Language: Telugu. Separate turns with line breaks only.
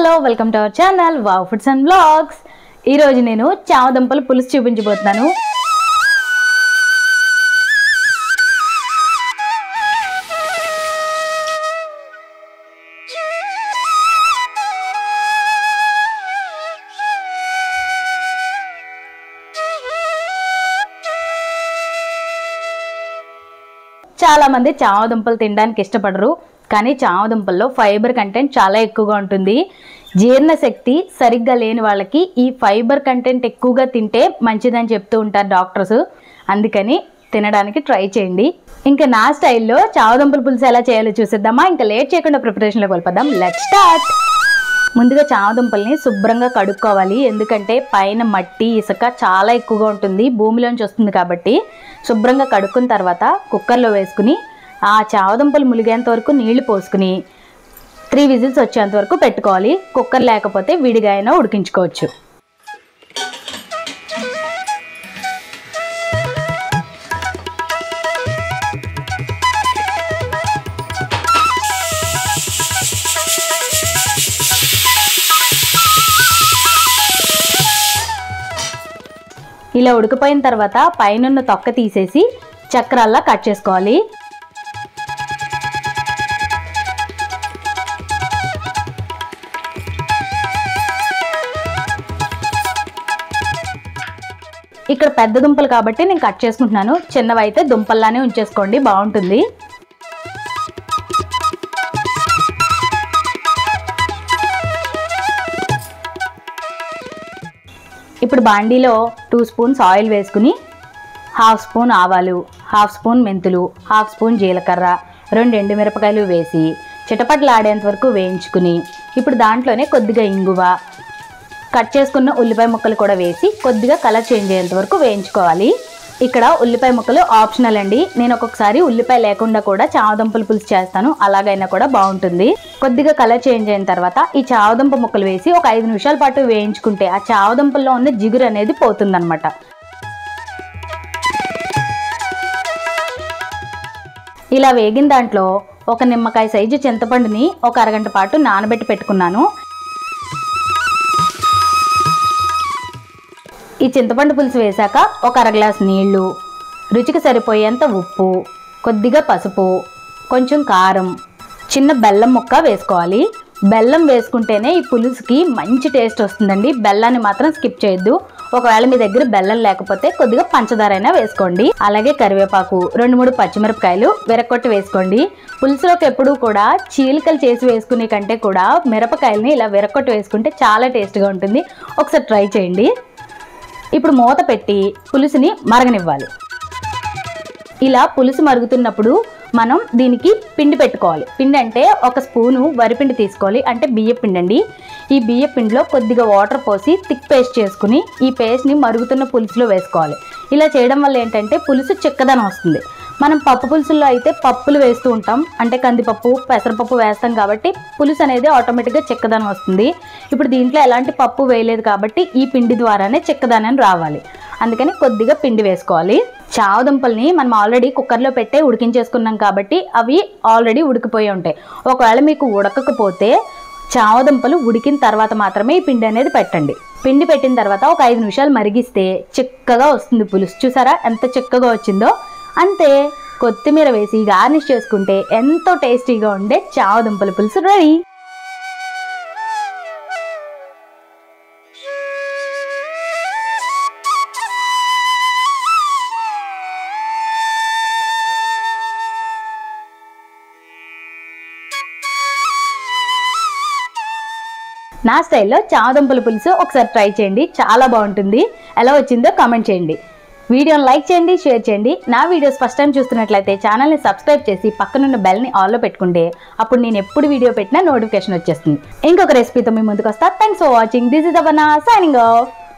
hello welcome to our channel wow foods and blogs ఈరోజు నేను చామదుంపల పులుసు చూపించబోతున్నాను చాలా మంది చామదుంపలు తినడానికి ఇష్టపడరు కానీ చామదుంపల్లో ఫైబర్ కంటెంట్ చాలా ఎక్కువగా ఉంటుంది జీర్ణశక్తి సరిగ్గా లేని వాళ్ళకి ఈ ఫైబర్ కంటెంట్ ఎక్కువగా తింటే మంచిదని చెప్తూ ఉంటారు డాక్టర్స్ అందుకని తినడానికి ట్రై చేయండి ఇంకా నా స్టైల్లో చామదుంపల పులుసు ఎలా చేయాలో చూసేద్దామా ఇంకా లేట్ చేయకుండా ప్రిపరేషన్లోకి వెళ్ళిపోదాం లెట్ స్టార్ట్ ముందుగా చామదుంపల్ని శుభ్రంగా కడుక్కోవాలి ఎందుకంటే పైన మట్టి ఇసుక చాలా ఎక్కువగా ఉంటుంది భూమిలోంచి వస్తుంది కాబట్టి శుభ్రంగా కడుక్కున్న తర్వాత కుక్కర్లో వేసుకుని ఆ చామదుంపలు ములిగేంత వరకు నీళ్లు పోసుకుని త్రీ విజిల్స్ వచ్చేంత వరకు పెట్టుకోవాలి కుక్కర్ లేకపోతే విడిగా అయినా ఉడికించుకోవచ్చు ఇలా ఉడికిపోయిన తర్వాత పైనున్న తొక్క తీసేసి చక్రాల్లా కట్ చేసుకోవాలి ఇక్కడ పెద్ద దుంపలు కాబట్టి నేను కట్ చేసుకుంటున్నాను చిన్నవి అయితే దుంపల్లానే ఉంచేసుకోండి బాగుంటుంది ఇప్పుడు బాండీలో టూ స్పూన్స్ ఆయిల్ వేసుకుని హాఫ్ స్పూన్ ఆవాలు హాఫ్ స్పూన్ మెంతులు హాఫ్ స్పూన్ జీలకర్ర రెండు ఎండుమిరపకాయలు వేసి చిటపట్లాడేంత వరకు వేయించుకుని ఇప్పుడు దాంట్లోనే కొద్దిగా ఇంగువ కట్ చేసుకున్న ఉల్లిపాయ ముక్కలు కూడా వేసి కొద్దిగా కలర్ చేంజ్ అయ్యేంత వరకు వేయించుకోవాలి ఇక్కడ ఉల్లిపాయ ముక్కలు ఆప్షనల్ అండి నేను ఒక్కొక్కసారి ఉల్లిపాయ లేకుండా కూడా చావదుంపల పులుసు చేస్తాను అలాగైనా కూడా బాగుంటుంది కొద్దిగా కలర్ చేంజ్ అయిన తర్వాత ఈ చావదుంప ముక్కలు వేసి ఒక ఐదు నిమిషాల పాటు వేయించుకుంటే ఆ చావదుంపల్లో ఉన్న జిగురు అనేది పోతుందన్నమాట ఇలా వేగిన దాంట్లో ఒక నిమ్మకాయ సైజు చింతపండుని ఒక అరగంట పాటు నానబెట్టి పెట్టుకున్నాను ఈ చింతపండు పులుసు వేశాక ఒక అర గ్లాస్ నీళ్లు రుచికి సరిపోయేంత ఉప్పు కొద్దిగా పసుపు కొంచెం కారం చిన్న బెల్లం ముక్క వేసుకోవాలి బెల్లం వేసుకుంటేనే ఈ పులుసుకి మంచి టేస్ట్ వస్తుందండి బెల్లాన్ని మాత్రం స్కిప్ చేయొద్దు ఒకవేళ మీ దగ్గర బెల్లం లేకపోతే కొద్దిగా పంచదార అయినా వేసుకోండి అలాగే కరివేపాకు రెండు మూడు పచ్చిమిరపకాయలు విరక్కొట్టి వేసుకోండి పులుసులోకి ఎప్పుడూ కూడా చీలికలు చేసి వేసుకునే కంటే కూడా మిరపకాయలని ఇలా విరక్కొట్టి వేసుకుంటే చాలా టేస్ట్గా ఉంటుంది ఒకసారి ట్రై చేయండి ఇప్పుడు మూత పెట్టి పులుసుని మరగనివ్వాలి ఇలా పులుసు మరుగుతున్నప్పుడు మనం దీనికి పిండి పెట్టుకోవాలి పిండి అంటే ఒక స్పూను వరిపిండి తీసుకోవాలి అంటే బియ్య పిండి అండి ఈ బియ్య పిండిలో కొద్దిగా వాటర్ పోసి థిక్ పేస్ట్ చేసుకుని ఈ పేస్ట్ని మరుగుతున్న పులుసులో వేసుకోవాలి ఇలా చేయడం వల్ల ఏంటంటే పులుసు చిక్కదనం వస్తుంది మనం పప్పు పులుసుల్లో అయితే పప్పులు వేస్తూ ఉంటాం అంటే కందిపప్పు పెసరపప్పు వేస్తాం కాబట్టి పులుసు అనేది ఆటోమేటిక్గా చిక్కదనం వస్తుంది ఇప్పుడు దీంట్లో ఎలాంటి పప్పు వేయలేదు కాబట్టి ఈ పిండి ద్వారానే చిక్కదనం రావాలి అందుకని కొద్దిగా పిండి వేసుకోవాలి చావదుంపల్ని మనం ఆల్రెడీ కుక్కర్లో పెట్టే ఉడికించేసుకున్నాం కాబట్టి అవి ఆల్రెడీ ఉడికిపోయి ఉంటాయి ఒకవేళ మీకు ఉడకకపోతే చావదుంపలు ఉడికిన తర్వాత మాత్రమే ఈ పిండి అనేది పెట్టండి పిండి పెట్టిన తర్వాత ఒక ఐదు నిమిషాలు మరిగిస్తే చిక్కగా వస్తుంది పులుసు చూసారా ఎంత చిక్కగా వచ్చిందో అంతే కొత్తిమీర వేసి గార్నిష్ చేసుకుంటే ఎంతో టేస్టీగా ఉండే చావదుంపల పులుసు రెడీ నా స్టైల్లో చామదుంపల పులుసు ఒకసారి ట్రై చేయండి చాలా బాగుంటుంది ఎలా వచ్చిందో కామెంట్ చేయండి వీడియోని లైక్ చేయండి షేర్ చేయండి నా వీడియోస్ ఫస్ట్ టైం చూస్తున్నట్లయితే ఛానల్ని సబ్స్క్రైబ్ చేసి పక్కనున్న బెల్ని ఆన్లో పెట్టుకుంటే అప్పుడు నేను ఎప్పుడు వీడియో పెట్టినా నోటిఫికేషన్ వచ్చేస్తుంది ఇంకొక రెసిపీతో మీ ముందుకు వస్తా thanks for watching this is Avana signing of